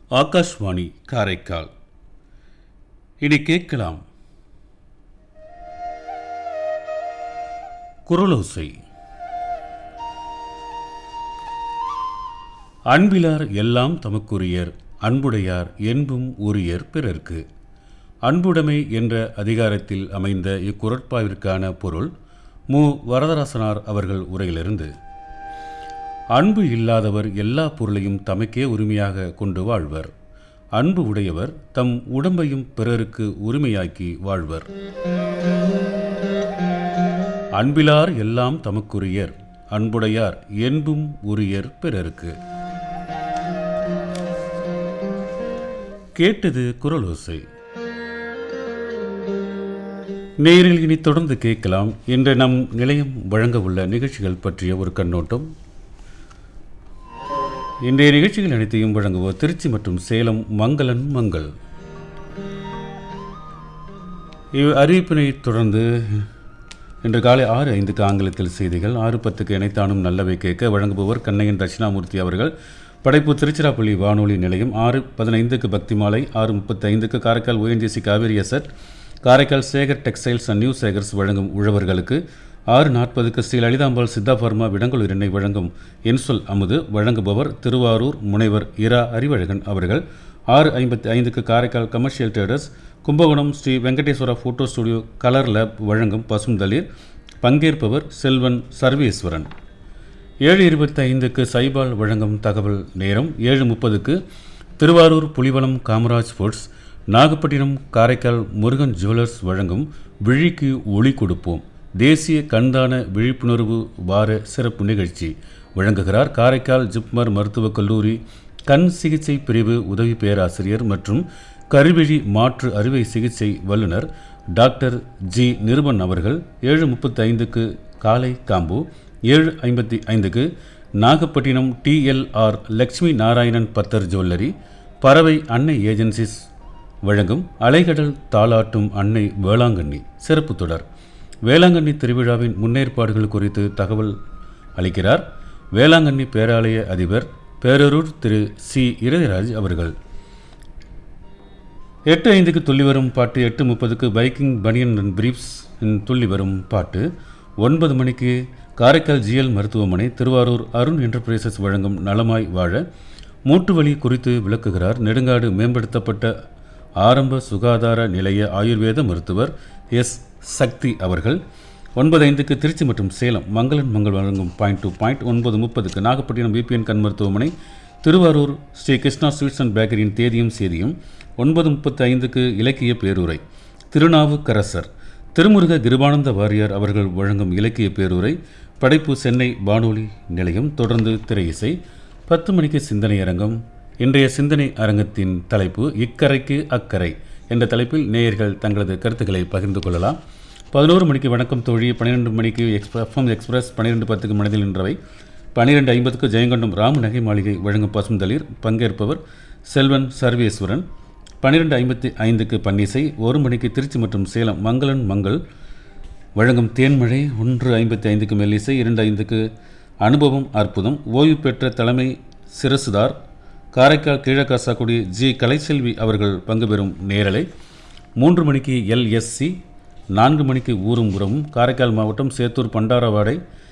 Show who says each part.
Speaker 1: ஆகாஷ்வாணி காரைக்கால் இனி கேட்கலாம் குரலோசை அன்பிலார் எல்லாம் தமக்குரியர் அன்புடையார் என்பும் உரியர் பிறர்க்கு அன்புடைமை என்ற அதிகாரத்தில் அமைந்த இக்குரட்பாவிற்கான பொருள் மு வரதராசனார் அவர்கள் உரையிலிருந்து அன்பு இல்லாதவர் எல்லா பொருளையும் தமக்கே உரிமையாக கொண்டு வாழ்வர் அன்பு உடையவர் தம் உடம்பையும் பிறருக்கு உரிமையாக்கி வாழ்வர் அன்பிலார் எல்லாம் தமக்குரியர் அன்புடையார் என்பும் உரியர் பிறருக்கு கேட்டது குரலோசை நேரில் இனி தொடர்ந்து கேட்கலாம் இன்று நம் நிலையம் வழங்க உள்ள நிகழ்ச்சிகள் பற்றிய ஒரு கண்ணோட்டம் இன்றைய நிகழ்ச்சிகள் அனைத்தையும் வழங்குவோர் திருச்சி மற்றும் சேலம் மங்களன் மங்கள் இவ் அறிவிப்பினை தொடர்ந்து இன்று காலை ஆறு ஐந்துக்கு ஆங்கிலத்தில் செய்திகள் ஆறு பத்துக்கு இணைத்தானும் நல்லவை கேட்க வழங்குபவர் கண்ணையன் தட்சிணாமூர்த்தி அவர்கள் படைப்பு திருச்சிராப்பள்ளி வானொலி நிலையம் ஆறு பதினைந்துக்கு பக்தி மாலை ஆறு முப்பத்தி ஐந்துக்கு Karaikal ONGC Cauvery asset Karaikal Sekar textiles and new Sekars வழங்கும் உழவர்களுக்கு ஆறு நாற்பதுக்கு ஸ்ரீ லலிதாம்பாள் சித்தா பர்மா விடங்குளூர் எண்ணெய் வழங்கும் இன்சொல் அமுது வழங்குபவர் திருவாரூர் முனைவர் இரா அறிவழகன் அவர்கள் ஆறு ஐம்பத்தி ஐந்துக்கு Karaikal commercial traders Kumbakonam Sri Venkateswara photo studio colour lab வழங்கும் பசுந்தளிர் பங்கேற்பவர் செல்வன் சர்வேஸ்வரன் ஏழு இருபத்தி ஐந்துக்கு சைபால் வழங்கும் தகவல் நேரம் ஏழு முப்பதுக்கு திருவாரூர் புலிவலம் காமராஜ் ஃபுட்ஸ் நாகப்பட்டினம் காரைக்கால் முருகன் ஜுவல்லர்ஸ் வழங்கும் விழிக்கு ஒளி கொடுப்போம் தேசிய கண்தான விழிப்புணர்வு வார சிறப்பு நிகழ்ச்சி வழங்குகிறார் காரைக்கால் ஜிப்மர் மருத்துவக் கல்லூரி கண் சிகிச்சை பிரிவு உதவி பேராசிரியர் மற்றும் கருவிழி மாற்று அறுவை சிகிச்சை வல்லுநர் டாக்டர் ஜி நிருபன் அவர்கள் ஏழு முப்பத்தி ஐந்துக்கு காலை காம்பு ஏழு ஐம்பத்தி ஐந்துக்கு நாகப்பட்டினம் டிஎல்ஆர் லக்ஷ்மி நாராயணன் பத்தர் ஜுவல்லரி பறவை அன்னை ஏஜென்சிஸ் வழங்கும் அலைகடல் தாளாட்டும் அன்னை வேளாங்கண்ணி சிறப்பு தொடர் வேளாங்கண்ணி திருவிழாவின் முன்னேற்பாடுகள் குறித்து தகவல் அளிக்கிறார் வேளாங்கண்ணி பேராலய அதிபர் பேரூர் திரு சி இளையராஜ் அவர்கள் எட்டு ஐந்துக்கு துள்ளி வரும் பாட்டு எட்டு முப்பதுக்கு பைக்கிங் பனியன் அண்ட் பிரீப்ஸ் துள்ளி வரும் பாட்டு ஒன்பது மணிக்கு காரைக்கால் ஜிஎல் மருத்துவமனை திருவாரூர் அருண் என்டர்பிரைசஸ் வழங்கும் நலமாய் வாழ மூட்டு வலி குறித்து விளக்குகிறார் நெடுங்காடு மேம்படுத்தப்பட்ட ஆரம்ப சுகாதார நிலைய ஆயுர்வேத மருத்துவர் எஸ் சக்தி அவர்கள் ஒன்பது ஐந்துக்கு திருச்சி மற்றும் சேலம் மங்களன் மங்கள் வழங்கும் பாயிண்ட் டு பாயிண்ட் ஒன்பது முப்பதுக்கு நாகப்பட்டினம் பிபிஎன் கண் மருத்துவமனை திருவாரூர் ஸ்ரீ கிருஷ்ணா ஸ்வீட்ஸ் அண்ட் பேக்கரியின் தேதியும் சேதியும் ஒன்பது முப்பத்தி ஐந்துக்கு இலக்கிய பேருரை திருநாவுக்கரசர் திருமுருக கிருபானந்த வாரியார் அவர்கள் வழங்கும் இலக்கிய பேருரை படைப்பு சென்னை வானொலி நிலையம் தொடர்ந்து திரை இசை பத்து மணிக்கு சிந்தனை அரங்கம் இன்றைய சிந்தனை அரங்கத்தின் தலைப்பு இக்கரைக்கு அக்கறை என்ற தலைப்பில் நேயர்கள் தங்களது கருத்துக்களை பகிர்ந்து கொள்ளலாம் பதினோரு மணிக்கு வணக்கம் தோழி பன்னிரெண்டு மணிக்கு எக்ஸ்பிர எஃப்எம் எக்ஸ்பிரஸ் பன்னிரெண்டு பத்துக்கு மனதில் நின்றவை பன்னிரெண்டு ஐம்பதுக்கு ஜெயங்கொண்டம் ராம நகை மாளிகை வழங்கும் பசுந்தளிர் பங்கேற்பவர் செல்வன் சர்வேஸ்வரன் பன்னிரெண்டு ஐம்பத்தி ஐந்துக்கு பன்னிசை ஒரு மணிக்கு திருச்சி மற்றும் சேலம் மங்களன் மங்கள் வழங்கும் தேன்மழை ஒன்று ஐம்பத்தி ஐந்துக்கு மெல்லிசை இரண்டு ஐந்துக்கு அனுபவம் அற்புதம் ஓய்வு பெற்ற தலைமை சிரசுதார் காரைக்கால் கீழக்காசாக்குடி ஜி கலைசெல்வி அவர்கள் பங்கு பெறும் நேரலை மூன்று மணிக்கு எல்எஸ்சி நான்கு மணிக்கு ஊரும் உறவும் காரைக்கால் மாவட்டம் சேத்தூர் பண்டாரவாடை